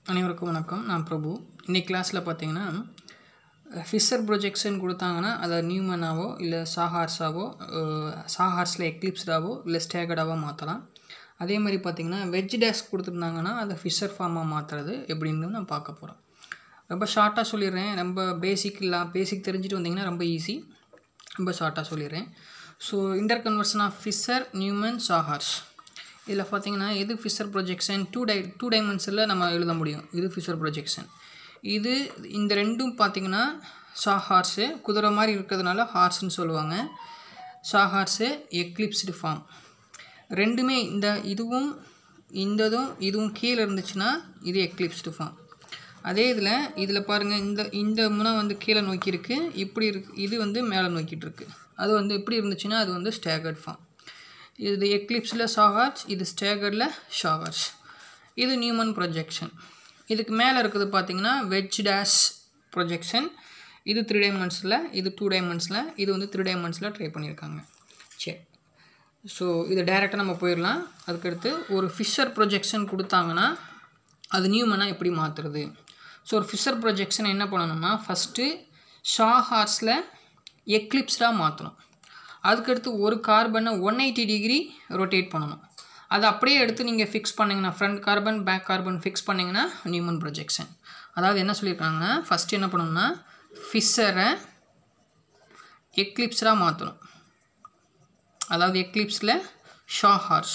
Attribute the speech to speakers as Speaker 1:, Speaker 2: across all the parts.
Speaker 1: அனைவருக்கும் வணக்கம் நான் பிரபு இன்னைக்கு கிளாஸில் பார்த்தீங்கன்னா ஃபிஷர் ப்ரொஜெக்ஷன் கொடுத்தாங்கன்னா அதை நியூமனாவோ இல்லை சாஹார்ஸாவோ சாஹார்ஸில் எக்லிப்ஸ்டாவோ இல்லை ஸ்டேகடாவோ மாற்றலாம் அதே மாதிரி பார்த்தீங்கன்னா வெஜ் டேஸ்க் கொடுத்துருந்தாங்கன்னா அதை ஃபிஷர் ஃபார்மாக மாற்றுறது எப்படின்னு நான் பார்க்க போகிறோம் ரொம்ப ஷார்ட்டாக சொல்லிடுறேன் ரொம்ப பேசிக் இல்லை பேசிக் தெரிஞ்சுட்டு வந்தீங்கன்னா ரொம்ப ஈஸி ரொம்ப ஷார்ட்டாக சொல்லிடுறேன் so inter conversion of Fischer Newman sawhorse இதில் பார்த்தீங்கன்னா இது ஃபிஷர் ப்ரொஜெக்ஷன் டூ டை டூ டைமென்ஷனில் நம்ம எழுத முடியும் இது ஃபிஷர் ப்ரொஜெக்ஷன் இது இந்த ரெண்டும் பார்த்தீங்கன்னா ஷா ஹார்ஸு குதிரை மாதிரி இருக்கிறதுனால ஹார்ஸ்னு சொல்லுவாங்க ஷா ஹார்ஸு எக்லிப்ஸ்டு ஃபார்ம் ரெண்டுமே இந்த இதுவும் இந்ததும் இதுவும் கீழே இருந்துச்சுன்னா இது எக்லிப்ஸ்டு ஃபார்ம் அதே இதில் இதில் பாருங்கள் இந்த இந்த முனை வந்து கீழே நோக்கி இருக்கு இப்படி இருக்கு இது வந்து மேலே நோக்கிட்டு இருக்கு அது வந்து இப்படி இருந்துச்சுன்னா அது வந்து ஸ்டேகர்ட் ஃபார்ம் இது எக்லிப்ஸில் ஷாகார்ஸ் இது ஸ்டேகரில் ஷாகார்ஸ் இது நியூமன் ப்ரொஜெக்ஷன் இதுக்கு மேலே இருக்குது பார்த்தீங்கன்னா வெஜ் டேஷ் ப்ரொஜெக்ஷன் இது த்ரீ டைமென்ஸில் இது டூ டைமென்ஸில் இது வந்து த்ரீ டைமென்ஸில் ட்ரை பண்ணியிருக்காங்க சரி ஸோ இது டைரெக்டாக நம்ம போயிடலாம் அதுக்கடுத்து ஒரு ஃபிஷர் ப்ரொஜெக்ஷன் கொடுத்தாங்கன்னா அது நியூமனாக எப்படி மாற்றுறது ஸோ ஒரு ஃபிஷர் ப்ரொஜெக்ஷன் என்ன பண்ணணும்னா ஃபஸ்ட்டு ஷா ஹார்ஸில் எக்லிப்ஸ்டாக மாற்றணும் அதுக்கடுத்து ஒரு கார்பனை ஒன் எயிட்டி டிகிரி ரொட்டேட் பண்ணணும் அதை அப்படியே எடுத்து நீங்கள் ஃபிக்ஸ் பண்ணிங்கன்னா front carbon back carbon fix பண்ணிங்கன்னா நியூமன் ப்ரொஜெக்ஷன் அதாவது என்ன சொல்லியிருக்காங்க ஃபஸ்ட்டு என்ன பண்ணணும்னா ஃபிஷரை எக்லிப்ஸராக மாற்றணும் அதாவது எக்லிப்ஸில் ஷா ஹார்ஸ்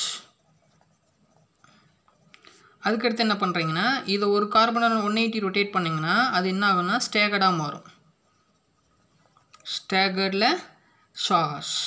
Speaker 1: அதுக்கடுத்து என்ன பண்ணுறீங்கன்னா இதை ஒரு கார்பனை ஒன் எயிட்டி ரொட்டேட் பண்ணிங்கன்னா அது என்ன ஆகும்னா ஸ்டேகர்டாக மாறும் ஸ்டேகர்டில் ஷார்ஸ்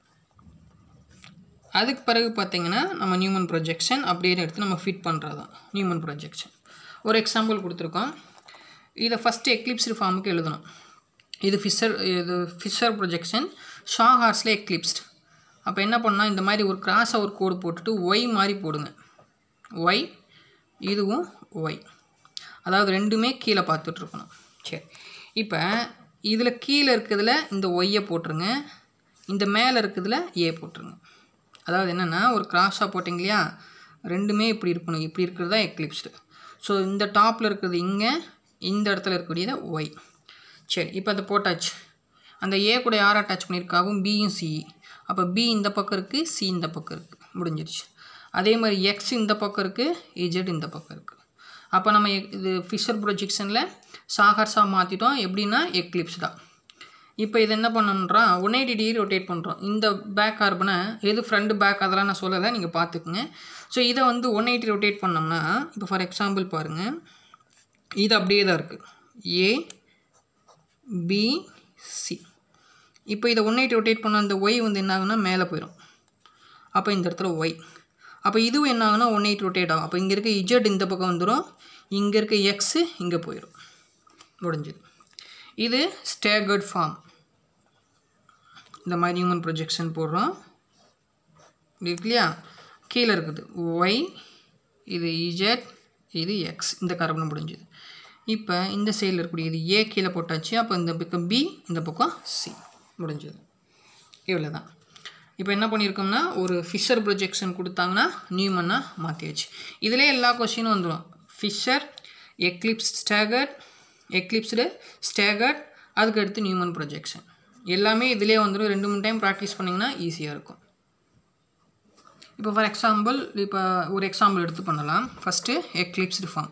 Speaker 1: அதுக்கு பிறகு பார்த்தீங்கன்னா நம்ம நியூமன் ப்ரொஜெக்ஷன் அப்படியே எடுத்து நம்ம ஃபிட் பண்ணுறது தான் நியூமன் ப்ரொஜெக்ஷன் ஒரு எக்ஸாம்பிள் கொடுத்துருக்கோம் இதை ஃபஸ்ட்டு எக்லிப்ஸ்டு ஃபார்முக்கு எழுதணும் இது ஃபிஷர் இது ஃபிஷர் ப்ரொஜெக்ஷன் ஷா ஹார்ஸில் எக்லிப்ஸ்டு அப்போ என்ன பண்ணால் இந்த மாதிரி ஒரு கிராஸாக ஒரு கோடு போட்டுட்டு ஒய் மாதிரி போடுங்க ஒய் இதுவும் ஒய் அதாவது ரெண்டுமே கீழே பார்த்துட்ருக்கணும் சரி இப்போ இதில் கீழே இருக்கிறதுல இந்த ஒய்யை போட்டுருங்க இந்த மேலே இருக்கிறதுல ஏ போட்டுருங்க அதாவது என்னென்னா ஒரு கிராஸாக போட்டிங்க இல்லையா ரெண்டுமே இப்படி இருக்கணும் இப்படி இருக்கிறது தான் எக்லிப்ஸ்டு ஸோ இந்த டாப்பில் இருக்கிறது இங்கே இந்த இடத்துல இருக்கக்கூடியது ஒய் சரி இப்போ அதை போட்டாச்சு அந்த ஏ கூட யார் அட்டாச் பண்ணியிருக்காவும் பியும் சிஇ அப்போ பி இந்த பக்கம் இருக்குது சி இந்த பக்கம் இருக்குது முடிஞ்சிருச்சு அதே மாதிரி எக்ஸ் இந்த பக்கம் இருக்குது இஜெட் இந்த பக்கம் இருக்குது அப்போ நம்ம இது ஃபிஷர் ப்ரொஜெக்ஷனில் சாகர்ஸாக மாற்றிட்டோம் எப்படின்னா எக்லிப்ஸ் தான் இப்போ இது என்ன பண்ணணுன்றா ஒன் எயிட்டி டிகிரி ரொட்டேட் பண்ணுறோம் இந்த பேக் கார்பனை எது ஃப்ரண்ட் பேக் அதெல்லாம் நான் சொல்லலை நீங்கள் பார்த்துக்குங்க ஸோ இதை வந்து ஒன் எயிட்டி ரொட்டேட் பண்ணோம்னா இப்போ ஃபார் எக்ஸாம்பிள் பாருங்கள் இது அப்படியே தான் இருக்குது ஏ பி சி இப்போ இதை ஒன் எயிட்டி ரொட்டேட் பண்ண அந்த ஒய் வந்து என்ன ஆகுனா மேலே போயிடும் அப்போ இந்த இடத்துல ஒய் அப்போ இதுவும் என்ன ஆகுனா ஒன் எயிட் ரொட்டேட் ஆகும் அப்போ இங்கே இருக்க இஜெட் இந்த பக்கம் வந்துடும் இங்கே இருக்க எக்ஸு இங்கே போயிடும் முடிஞ்சுது இது ஸ்டேகர்ட் ஃபார்ம் இந்த மாதிரி ஹியூமன் ப்ரொஜெக்ஷன் போடுறோம் இப்படி இருக்கு இல்லையா கீழே இருக்குது ஒய் இது இஜெட் இது எக்ஸ் இந்த கார்பன் முடிஞ்சுது இப்போ இந்த சைடில் இருக்கக்கூடிய இது ஏ கீழே போட்டாச்சு அப்போ இந்த பக்கம் பி இந்த பக்கம் சி முடிஞ்சது இவ்வளோ தான் இப்போ என்ன பண்ணியிருக்கோம்னா ஒரு ஃபிஷர் ப்ரொஜெக்ஷன் கொடுத்தாங்கன்னா நியூமன்னாக மாற்றியாச்சு இதிலே எல்லா கொஷினும் வந்துடும் Fischer eclipse staggered eclipsed staggered அதுக்கு அடுத்து நியூமன் ப்ரொஜெக்ஷன் எல்லாமே இதிலே வந்துடும் ரெண்டு மூணு டைம் ப்ராக்டிஸ் பண்ணிங்கன்னா ஈஸியாக இருக்கும் இப்போ ஃபார் எக்ஸாம்பிள் இப்போ ஒரு எக்ஸாம்பிள் எடுத்து பண்ணலாம் ஃபஸ்ட்டு எக்லிப்ஸ்டு ஃபார்ம்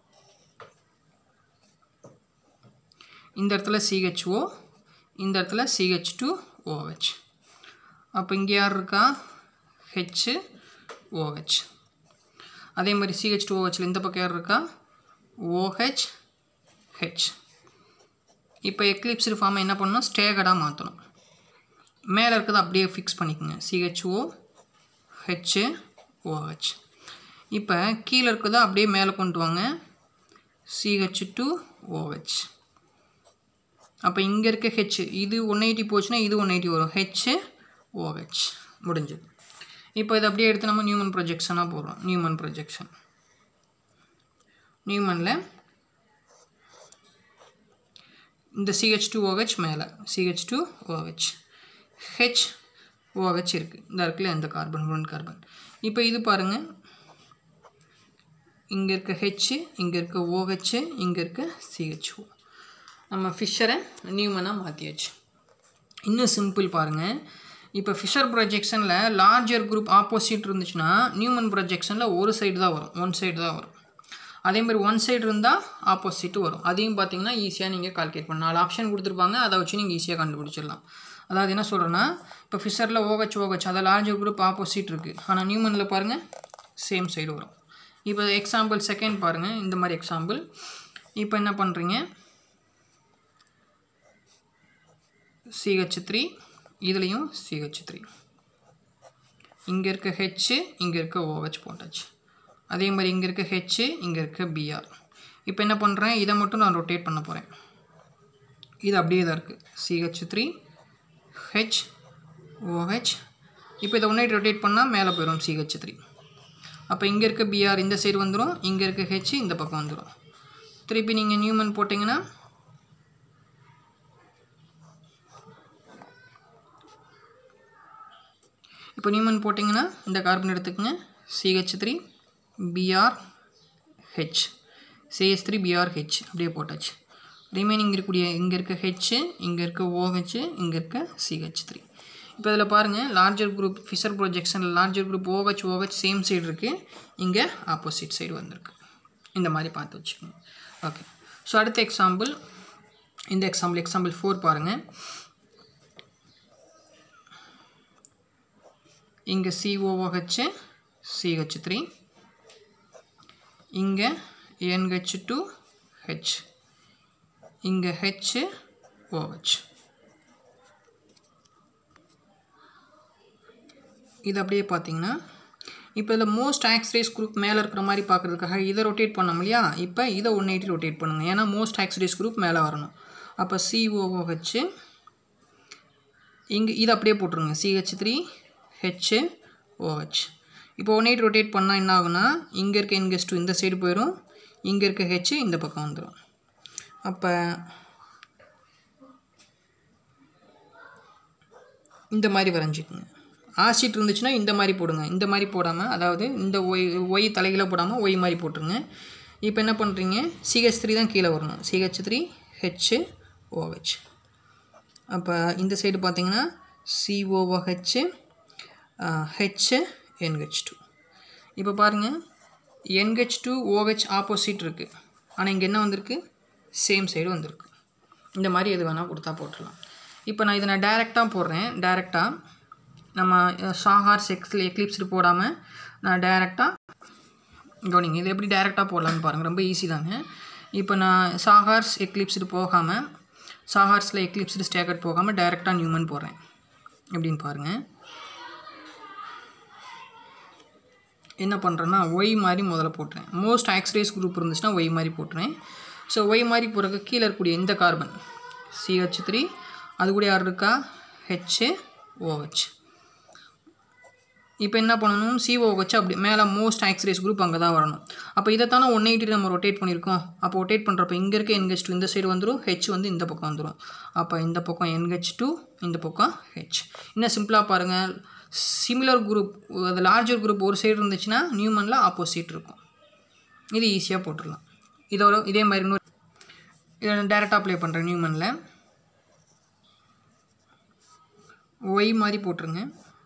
Speaker 1: இந்த இடத்துல சிஹெச்ஓ இந்த இடத்துல சிஹெச் டூ ஓஹெச் அப்போ இங்கே யார் இருக்கா ஹெச் ஓஹெச் அதே மாதிரி சிஹெச் டூ ஓஹெச்சில் இந்த பக்கம் யார் இருக்கா ஓஹெச் ஹெச் இப்போ எக்லிப்ஸ்டு ஃபார்மை என்ன பண்ணணும் ஸ்டேகடாக மாற்றணும் மேலே இருக்கிறத அப்படியே ஃபிக்ஸ் பண்ணிக்கோங்க சிஹெச்ஓ ஹெச் ஓஹெச் இப்போ கீழே இருக்கிறத அப்படியே மேலே கொண்டு வாங்க சிஹெச் டூ ஓஹெச் அப்போ இங்கே இருக்க ஹெச் இது ஒன் எயிட்டி போச்சுன்னா இது ஒன் எயிட்டி வரும் ஹெச் ஓஹெச் முடிஞ்சது இப்போ இதை அப்படியே எடுத்து நம்ம நியூமன் ப்ரொஜெக்ஷனாக போடுறோம் நியூமன் ப்ரொஜெக்ஷன் நியூமனில் இந்த சிஹெச் டூ ஓஹெச் மேலே CH two OH H OH இருக்குது இந்த இருக்குல்ல இந்த கார்பன் ஒன் கார்பன் இப்போ இது பாருங்கள் இங்கே இருக்க ஹெச் இங்கே இருக்க ஓஹெச் இங்கே இருக்க சிஹெச்ஓ நம்ம ஃபிஷரை நியூமனாக மாற்றியாச்சு இன்னும் சிம்பிள் பாருங்கள் இப்போ ஃபிஷர் ப்ரொஜெக்ஷனில் லார்ஜர் குரூப் ஆப்போசிட் இருந்துச்சுன்னா நியூமன் ப்ரொஜெக்ஷனில் ஒரு சைடு தான் வரும் ஒன் சைடு தான் வரும் அதே மாதிரி ஒன் சைடு இருந்தால் ஆப்போசிட்டு வரும் அதையும் பார்த்தீங்கன்னா ஈஸியாக நீங்கள் கால்குலேட் பண்ணலாம் நாலு ஆப்ஷன் கொடுத்துருப்பாங்க அதை வச்சு நீங்கள் ஈஸியாக கண்டுபிடிச்சிடலாம் அதாவது என்ன சொல்கிறேன்னா இப்போ ஃபிஷரில் ஓகச் ஓகச் அதை லார்ஜர் குரூப் ஆப்போசிட் இருக்குது ஆனால் நியூமனில் பாருங்கள் சேம் சைடு வரும் இப்போ எக்ஸாம்பிள் செகண்ட் பாருங்கள் இந்த மாதிரி எக்ஸாம்பிள் இப்போ என்ன பண்ணுறீங்க சிஹெச் த்ரீ இதுலேயும் சிஹெச் த்ரீ இங்கே இருக்க ஹெச்சு இங்கே இருக்க ஓஹெச் போட்டாச்சு அதே மாதிரி இங்கே இருக்க ஹெச்சு இங்கே இருக்க பிஆர் இப்போ என்ன பண்ணுறேன் இதை மட்டும் நான் ரொட்டேட் பண்ண போகிறேன் இது அப்படியே தான் இருக்குது சிஹெச் த்ரீ ஹெச் ஓஹெச் இப்போ இதை ஒன்றே ரொட்டேட் பண்ணால் மேலே போயிடும் சிஹெச் த்ரீ அப்போ இங்கே இருக்க பிஆர் இந்த சைடு வந்துடும் இங்கே இருக்க ஹெச் இந்த பக்கம் வந்துடும் திருப்பி நீங்கள் நியூமன் போட்டிங்கன்னா இப்போ நியூமன் போட்டிங்கன்னா இந்த கார்பன் எடுத்துக்கங்க CH three BR H CH three BR H அப்படியே போட்டாச்சு ரிமைனிங் இருக்கக்கூடிய இங்கே இருக்க ஹெச் இங்கே இருக்க ஓஹெச் இங்கே இருக்க சிஹெச் த்ரீ இப்போ இதில் பாருங்கள் லார்ஜர் குரூப் ஃபிஷர் ப்ரொஜெக்ஷனில் larger group OH OH same side இருக்குது இங்கே ஆப்போசிட் சைடு வந்திருக்கு இந்த மாதிரி பார்த்து வச்சுக்கோங்க ஓகே ஸோ அடுத்த எக்ஸாம்பிள் இந்த எக்ஸாம்பிள் எக்ஸாம்பிள் ஃபோர் பாருங்கள் இங்கே சிஓஓஹெச் சிஹெச் த்ரீ இங்கே என்ஹெச் டூ ஹெச் இங்கே ஹெச் ஓஹெச் இது அப்படியே பார்த்தீங்கன்னா இப்போ இதில் மோஸ்ட் ஆக்சிடைஸ் குரூப் மேலே இருக்கிற மாதிரி பார்க்குறதுக்காக இதை ரொட்டேட் பண்ணோம் இல்லையா இப்போ இதை ஒன் எயிட்டி ரொட்டேட் பண்ணுங்கள் ஏன்னா மோஸ்ட் ஆக்சிடைஸ் குரூப் மேலே வரணும் அப்போ சிஓஓஹெச் இங்கே இதை அப்படியே போட்டுருங்க சிஹெச் த்ரீ ஹெச் ஓஹெச் இப்போ ஒன் எயிட் ரொட்டேட் பண்ணால் என்ன ஆகுனா இங்கே இருக்க என்கெஸ் டூ இந்த சைடு போயிடும் இங்கே இருக்க ஹெச் இந்த பக்கம் வந்துடும் அப்போ இந்த மாதிரி வரைஞ்சிக்குங்க ஆசிட் இருந்துச்சுன்னா இந்த மாதிரி போடுங்க இந்த மாதிரி போடாமல் அதாவது இந்த ஒய் ஒய் தலைகளாக போடாமல் ஒய் மாதிரி போட்டுருங்க இப்போ என்ன பண்ணுறீங்க சிஹெச் த்ரீ தான் கீழே வரணும் சிஹெச் த்ரீ ஹெச் ஓஹெச் அப்போ இந்த சைடு பார்த்தீங்கன்னா சிஓஓஹெச் ஹெச் என்ஹெச் டூ இப்போ பாருங்கள் என்ஹெச் டூ ஓஹெச் ஆப்போசிட் இருக்குது ஆனால் இங்கே என்ன வந்திருக்கு சேம் சைடு வந்திருக்கு இந்த மாதிரி எது வேணால் கொடுத்தா போட்டுடலாம் இப்போ நான் இதை நான் டேரெக்டாக போடுறேன் டேரெக்டாக நம்ம ஷாஹார் செக்ஸில் எக்லிப்ஸ்டு போடாமல் நான் டேரெக்டாக கவனிங்க இது எப்படி டேரெக்டாக போடலான்னு பாருங்கள் ரொம்ப ஈஸி தாங்க இப்போ நான் சாஹார்ஸ் எக்லிப்ஸ்டு போகாமல் சாஹார்ஸில் எக்லிப்ஸ்டு ஸ்டேக்கட் போகாமல் டேரெக்டாக நியூமன் போடுறேன் எப்படின்னு பாருங்கள் என்ன பண்ணுறேன்னா ஒய் மாதிரி முதல்ல போட்டுறேன் மோஸ்ட் ஆக்சிடைஸ் குரூப் இருந்துச்சுன்னா ஒய் மாதிரி போட்டுறேன் ஸோ ஒய் மாதிரி போகிறதுக்கு கீழே இருக்கக்கூடிய இந்த கார்பன் சிஹெச் த்ரீ அது கூட யார் இருக்கா ஹெச் ஓஹெச் இப்போ என்ன பண்ணணும் சிஓ வச்சு அப்படி மேலே மோஸ்ட் ஆக்சிடைஸ் குரூப் அங்கே தான் வரணும் அப்போ இதை தானே ஒன் எயிட்டி நம்ம ரொட்டேட் பண்ணியிருக்கோம் அப்போ ரொட்டேட் பண்ணுறப்ப இங்கே இருக்க என்ஹெச் டூ இந்த சைடு வந்துடும் ஹெச் வந்து இந்த பக்கம் வந்துடும் அப்போ இந்த பக்கம் என்ஹெச் டூ இந்த பக்கம் ஹெச் இன்னும் சிம்பிளாக பாருங்கள் சிமிலர் குரூப் அது லார்ஜர் குரூப் ஒரு சைடு இருந்துச்சுன்னா நியூமனில் ஆப்போசிட் இருக்கும் இது ஈஸியாக போட்டுடலாம் இதோட இதே மாதிரி இன்னொரு இதை டேரெக்டாக அப்ளை பண்ணுறேன் நியூமனில் ஒய் மாதிரி போட்டுருங்க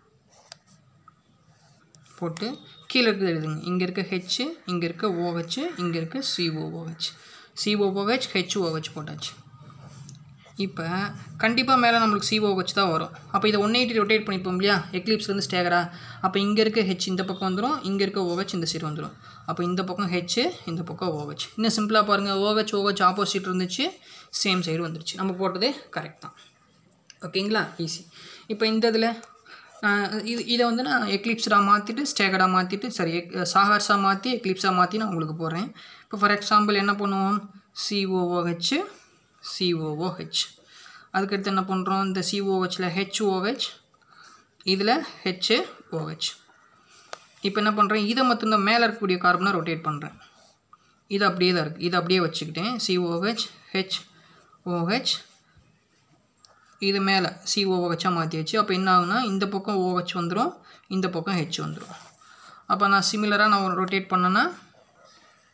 Speaker 1: போட்டு கீழே இருக்கிறது எழுதுங்க இங்கே இருக்க ஹெச் இங்கே இருக்க ஓஹெச் இங்கே இருக்க சிஓஓஹெச் சிஓஓஹெச் ஹெச்ஓஹெச் போட்டாச்சு இப்போ கண்டிப்பாக மேலே நம்மளுக்கு சிஓஹெச் தான் வரும் அப்போ இதை ஒன் எயிட்டி ரொட்டேட் பண்ணிப்போம் இல்லையா எக்லிப்ஸ்லேருந்து ஸ்டேகரா அப்போ இங்கே இருக்க ஹெச் இந்த பக்கம் வந்துடும் இங்கே இருக்க ஓஹெச் இந்த சைடு வந்துடும் அப்போ இந்த பக்கம் ஹெச் இந்த பக்கம் ஓஹெச் இன்னும் சிம்பிளாக பாருங்கள் ஓஹெச் ஓஹெச் ஆப்போசிட் இருந்துச்சு சேம் சைடு வந்துருச்சு நம்ம போட்டதே கரெக்ட் தான் ஓகேங்களா ஈஸி இப்போ இந்த இதில் இது இதை வந்து நான் எக்லிப்ஸாக மாற்றிட்டு ஸ்டேகடாக மாற்றிட்டு சரி சாகர்ஸாக மாற்றி எக்லிப்ஸாக மாற்றி நான் உங்களுக்கு போடுறேன் இப்போ ஃபார் எக்ஸாம்பிள் என்ன பண்ணுவோம் சிஓஓஹெச் சிஓஓஹெச் அதுக்கடுத்து என்ன பண்ணுறோம் இந்த சிஓஹெச்சில் ஹெச்ஓஹெச் இதில் ஹெச் ஓஹெச் இப்போ என்ன பண்ணுறேன் இதை மட்டும்தான் மேலே இருக்கக்கூடிய கார்பனை ரொட்டேட் பண்ணுறேன் இது அப்படியே தான் இருக்குது இது அப்படியே வச்சுக்கிட்டேன் சிஓஹெச் ஹெச் ஓஹெச் இது மேலே சிஓஹெச்சாக மாற்றியாச்சு அப்போ என்ன ஆகுனா இந்த பக்கம் ஓஹெச் வந்துடும் இந்த பக்கம் ஹெச் வந்துடும் அப்போ நான் சிமிலராக நான் ரொட்டேட் பண்ணேன்னா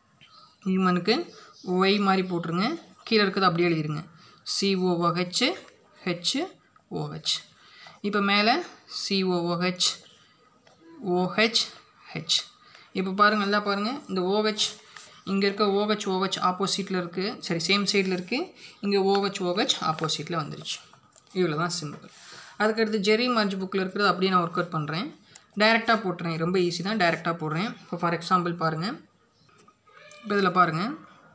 Speaker 1: நியூமனுக்கு ஒய் மாதிரி போட்டுருங்க கீழே இருக்கிறது அப்படியே எழுதிருங்க சிஓஓஹெச் ஹெச் ஓஹெச் இப்போ மேலே சிஓஓஹெச் ஓஹெச் ஹெச் இப்போ பாருங்கள் நல்லா பாருங்கள் இந்த ஓஹெச் இங்கே இருக்க ஓஹெச் ஓஹெச் ஆப்போசிட்டில் இருக்குது சரி சேம் சைடில் இருக்குது இங்கே ஓஹெச் ஓஹெச் ஆப்போசிட்டில் வந்துருச்சு இவ்வளோ தான் சிம்பிள் அதுக்கடுத்து ஜெரி மர்ஜ் புக்கில் இருக்கிறது அப்படியே நான் ஒர்க் அவுட் பண்ணுறேன் டைரெக்டாக போட்டுறேன் ரொம்ப ஈஸி தான் டைரெக்டாக போடுறேன் இப்போ ஃபார் எக்ஸாம்பிள் பாருங்கள் இப்போ இதில் பாருங்கள்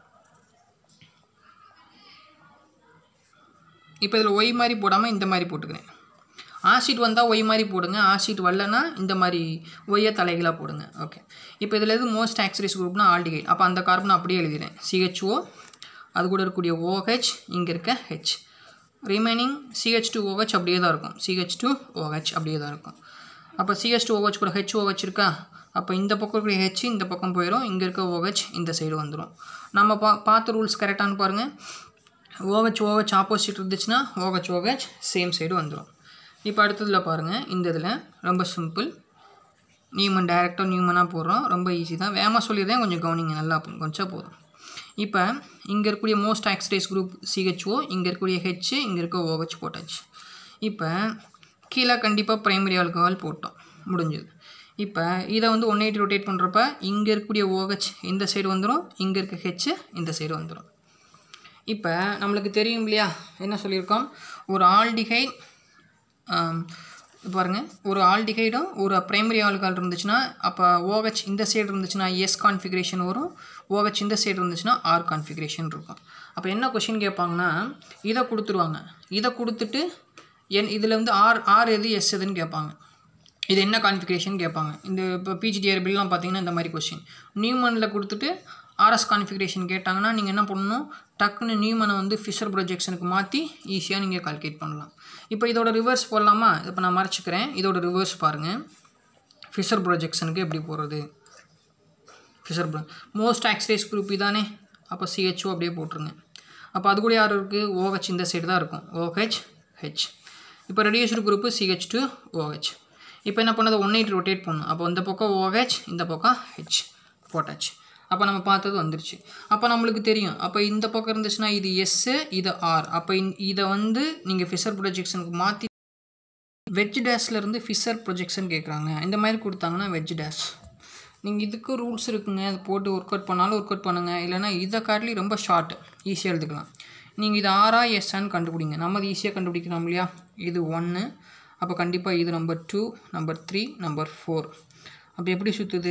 Speaker 1: இப்போ இதில் ஒய் மாதிரி போடாமல் இந்த மாதிரி போட்டுக்கிறேன் ஆசிட் வந்தால் ஒய் மாதிரி போடுங்க ஆசிட் வரலன்னா இந்த மாதிரி ஒய்யை தலைகளாக போடுங்க ஓகே இப்போ இதில் எது மோஸ்ட் ஆக்சரிஸ் குரூப்னா ஆல்டிகைட் அப்போ அந்த கார்பன் அப்படியே எழுதிடுறேன் சிஹெச்ஓ அது கூட இருக்கக்கூடிய ஓஹெச் இங்கே இருக்க H remaining CH two OH அப்படியே தான் இருக்கும் சிஹெச் டூ ஓஹெச் அப்படியே தான் இருக்கும் அப்போ சிஹெச் டூ ஓஹெச் கூட ஹெச் ஓஹெச் இருக்கா அப்போ இந்த பக்கம் இருக்கக்கூடிய ஹெச் இந்த பக்கம் போயிடும் இங்கே இருக்க ஓஹெச் இந்த சைடு வந்துடும் நம்ம பா பார்த்த ரூல்ஸ் கரெக்டானு பாருங்கள் ஓஹெச் ஓஹெச் ஆப்போசிட் இருந்துச்சுன்னா ஓஹெச் ஓஹெச் சேம் சைடு வந்துடும் இப்போ அடுத்ததில் பாருங்கள் இந்த இதில் ரொம்ப சிம்பிள் நியூமன் டேரெக்டாக நியூமனாக போடுறோம் ரொம்ப ஈஸி தான் வேகமாக சொல்லிடுறேன் கொஞ்சம் கவனிங்க நல்லா கொஞ்சம் போதும் இப்போ இங்கே இருக்கக்கூடிய மோஸ்ட் ஆக்சிடைஸ் குரூப் சிஹெச்ஓ இங்கே இருக்கக்கூடிய ஹெச் இங்கே இருக்க ஓஹெச் போட்டாச்சு இப்போ கீழே கண்டிப்பாக ப்ரைமரி ஆல்கஹால் போட்டோம் முடிஞ்சது இப்போ இதை வந்து ஒன் எயிட்டி ரொட்டேட் பண்ணுறப்ப இங்கே இருக்கக்கூடிய ஓஹெச் இந்த சைடு வந்துடும் இங்கே இருக்க ஹெச் இந்த சைடு வந்துடும் இப்போ நம்மளுக்கு தெரியும் இல்லையா என்ன சொல்லியிருக்கோம் ஒரு ஆல்டிஹைட் பாருங்கள் ஒரு ஆல்டிஹைடும் ஒரு ப்ரைமரி ஆல்கஹால் இருந்துச்சுன்னா அப்போ ஓஹெச் இந்த சைடு இருந்துச்சுன்னா எஸ் கான்ஃபிகரேஷன் வரும் ஓஹெச் இந்த சைடு இருந்துச்சுன்னா ஆர் கான்ஃபிகரேஷன் இருக்கும் அப்போ என்ன கொஷின் கேட்பாங்கன்னா இதை கொடுத்துருவாங்க இதை கொடுத்துட்டு என் இதில் வந்து ஆர் ஆர் எது எஸ் எதுன்னு கேட்பாங்க இது என்ன கான்ஃபிகரேஷன் கேட்பாங்க இந்த இப்போ பிஜிடிஆர் பில்லாம் பார்த்தீங்கன்னா இந்த மாதிரி கொஷின் நியூமனில் கொடுத்துட்டு ஆர்எஸ் கான்ஃபிகரேஷன் கேட்டாங்கன்னா நீங்கள் என்ன பண்ணணும் டக்குன்னு நியூமனை வந்து ஃபிஷர் ப்ரொஜெக்ஷனுக்கு மாற்றி ஈஸியாக நீங்கள் கால்குலேட் பண்ணலாம் இப்போ இதோட ரிவர்ஸ் போடலாமா இப்போ நான் மறைச்சிக்கிறேன் இதோட ரிவர்ஸ் பாருங்கள் ஃபிஷர் ப்ரொஜெக்ஷனுக்கு எப்படி போடுறது Fischer pro most oxidise group இதானே அப்போ சிஹெச்ஓ அப்படியே போட்டுருங்க அப்போ அது கூட யார் இருக்குது ஓஹெச் இந்த சைடு தான் இருக்கும் ஓஹெச் ஹெச் இப்போ reduced group CH two OH இப்போ என்ன பண்ணது ஒன் எயிட் ரொட்டேட் பண்ணும் அப்போ இந்த பக்கம் ஓஹெச் இந்த பக்கம் ஹெச் போட்டாச்சு அப்போ நம்ம பார்த்தது வந்துருச்சு அப்போ நம்மளுக்கு தெரியும் அப்போ இந்த பக்கம் இருந்துச்சுன்னா இது எஸ்ஸு இது ஆர் அப்போ இதை வந்து நீங்கள் ஃபிஷர் ப்ரொஜெக்ஷனுக்கு மாற்றி வெஜ் டேஷ்லேருந்து ஃபிஷர் ப்ரொஜெக்ஷன் கேட்குறாங்க இந்த மாதிரி கொடுத்தாங்கன்னா வெஜ் டேஷ் நீங்கள் இதுக்கு ரூல்ஸ் இருக்குங்க அது போட்டு ஒர்க் அவுட் பண்ணாலும் ஒர்க் அவுட் பண்ணுங்கள் இல்லைனா இதை காட்டிலி ரொம்ப ஷார்ட் ஈஸியாக எழுதுக்கலாம் நீங்கள் இது ஆரா எஸ்ஸான்னு கண்டுபிடிங்க நம்ம அது ஈஸியாக கண்டுபிடிக்கலாம் இல்லையா இது ஒன்று அப்போ கண்டிப்பாக இது number two number three number four அப்போ எப்படி சுற்றுது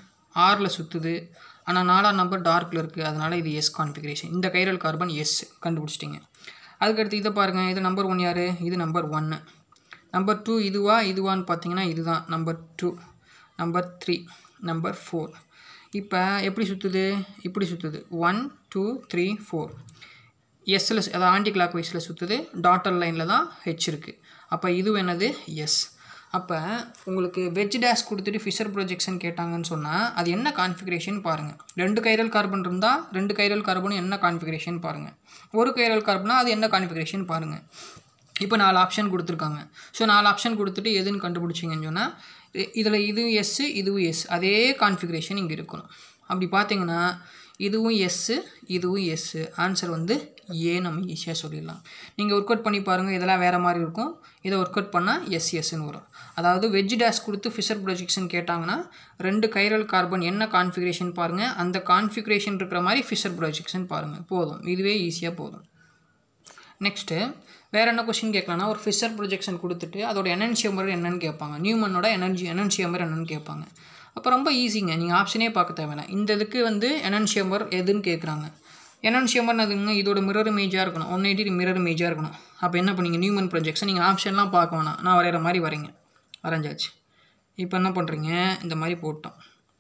Speaker 1: ஆறில் சுற்றுது ஆனால் நாலாம் நம்பர் டார்க்கில் இருக்குது அதனால் இது எஸ் கான்ஃபிகரேஷன் இந்த கைரல் கார்பன் எஸ் கண்டுபிடிச்சிட்டிங்க அதுக்கடுத்து இதை பாருங்கள் இது நம்பர் ஒன் யார் இது நம்பர் ஒன்று நம்பர் டூ இதுவா இதுவான்னு பார்த்தீங்கன்னா இதுதான் number two number three number four இப்போ எப்படி சுற்றுது இப்படி சுற்றுது ஒன் டூ த்ரீ ஃபோர் எஸ்ஸில் அதாவது ஆன்டி கிளாக் வைஸில் சுற்றுது டாட்டர் லைனில் தான் ஹெச் இருக்குது அப்போ இது என்னது எஸ் அப்போ உங்களுக்கு வெஜ் டேஷ் கொடுத்துட்டு ஃபிஷர் ப்ரொஜெக்ஷன் கேட்டாங்கன்னு சொன்னால் அது என்ன கான்ஃபிகரேஷன் பாருங்கள் ரெண்டு கைரல் கார்பன் இருந்தால் ரெண்டு கைரல் கார்பனும் என்ன கான்ஃபிகரேஷன் பாருங்கள் ஒரு கைரல் கார்பனா அது என்ன கான்ஃபிகரேஷன் பாருங்கள் இப்போ நாலு ஆப்ஷன் கொடுத்துருக்காங்க ஸோ நாலு ஆப்ஷன் கொடுத்துட்டு எதுன்னு கண்டுபிடிச்சிங்கன்னு சொன்னால் இதில் இதுவும் எஸ்ஸு இதுவும் எஸ் அதே கான்ஃபிகரேஷன் இங்கே இருக்கணும் அப்படி பார்த்தீங்கன்னா இதுவும் எஸ்ஸு இதுவும் எஸ்ஸு ஆன்சர் வந்து ஏ நம்ம ஈஸியாக சொல்லிடலாம் நீங்கள் ஒர்க் அவுட் பண்ணி பாருங்கள் இதெல்லாம் வேறு மாதிரி இருக்கும் இதை ஒர்க் அவுட் பண்ணால் எஸ் எஸ்ன்னு வரும் அதாவது வெஜ் டேஷ் கொடுத்து ஃபிஷர் ப்ரொஜெக்ஷன் கேட்டாங்கன்னா ரெண்டு கைரல் கார்பன் என்ன கான்ஃபிகரேஷன் பாருங்கள் அந்த கான்ஃபிகரேஷன் இருக்கிற மாதிரி ஃபிஷர் ப்ரொஜெக்ஷன் பாருங்கள் போதும் இதுவே ஈஸியாக போதும் நெக்ஸ்ட்டு வேறு என்ன கொஷின் கேட்கலாம்னா ஒரு ஃபிஷர் ப்ரொஜெக்ஷன் கொடுத்துட்டு அதோட எனர்ஜியமர் என்னன்னு கேட்பாங்க நியூமனோட எனர்ஜி எனர்ஜியமர் என்னன்னு கேட்பாங்க அப்போ ரொம்ப ஈஸிங்க நீங்கள் ஆப்ஷனே பார்க்க தேவையில்ல இந்த இதுக்கு வந்து எனன்ஷியமர் எதுன்னு கேட்குறாங்க எனன்ஷியமர்னு அதுங்க இதோட மிரர் இமேஜாக இருக்கணும் ஒன் எயிட்டி மிரர் இமேஜாக இருக்கணும் அப்போ என்ன பண்ணீங்க நியூமன் ப்ரொஜெக்ஷன் நீங்கள் ஆப்ஷன்லாம் பார்க்க வேணாம் நான் வரைகிற மாதிரி வரைங்க வரைஞ்சாச்சு இப்போ என்ன பண்ணுறீங்க இந்த மாதிரி போட்டோம்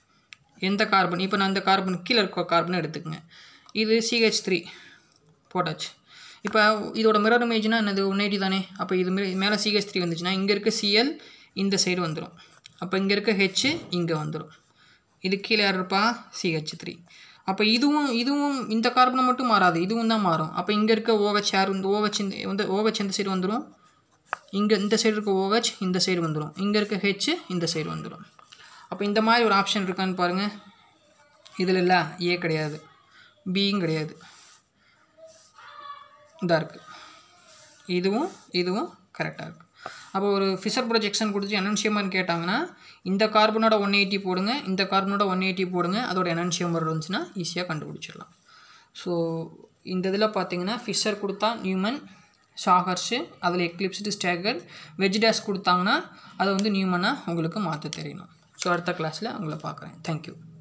Speaker 1: எந்த கார்பன் இப்போ நான் இந்த கார்பன் கீழே இருக்க கார்பனை எடுத்துக்கங்க இது சிஹெச் த்ரீ போட்டாச்சு இப்போ இதோட மிரர் இமேஜ்னா என்னது ஒன் எயிட்டி தானே அப்போ இது மேலே சிஹெச் த்ரீ வந்துச்சுன்னா இங்கே இருக்க சிஎல் இந்த சைடு வந்துடும் அப்போ இங்கே இருக்க ஹெச் இங்கே வந்துடும் இது கீழே யார் இருப்பா சிஹெச் த்ரீ அப்போ இதுவும் இதுவும் இந்த கார்பனை மட்டும் மாறாது இதுவும் தான் மாறும் அப்போ இங்கே இருக்க ஓவச் யார் வந்து ஓவச் இந்த வந்து ஓவச் இந்த சைடு வந்துடும் இங்கே இந்த சைடு இருக்க ஓவச் இந்த சைடு வந்துடும் இங்கே இருக்க ஹெச் இந்த சைடு வந்துடும் அப்போ இந்த மாதிரி ஒரு ஆப்ஷன் இருக்கான்னு பாருங்கள் இதில் இல்லை ஏ கிடையாது பியும் கிடையாது இதாக இருக்குது இதுவும் இதுவும் கரெக்டாக இருக்குது அப்போ ஒரு ஃபிஷர் ப்ரொஜெக்ஷன் கொடுத்து எனன்ஷியம்னு கேட்டாங்கன்னா இந்த கார்பனோட ஒன் எயிட்டி போடுங்க இந்த கார்பனோட ஒன் எயிட்டி போடுங்க அதோட எனன்ஷியம் இருந்துச்சுன்னா ஈஸியாக கண்டுபிடிச்சிடலாம் ஸோ இந்த இதில் பார்த்தீங்கன்னா ஃபிஷர் கொடுத்தா நியூமன் ஷாகர்ஸு அதில் எக்லிப்ஸ்டு ஸ்டேகர் வெஜ் டேஸ் கொடுத்தாங்கன்னா அதை வந்து நியூமனாக உங்களுக்கு மாற்ற தெரியணும் ஸோ அடுத்த கிளாஸில் உங்களை பார்க்குறேன் தேங்க்யூ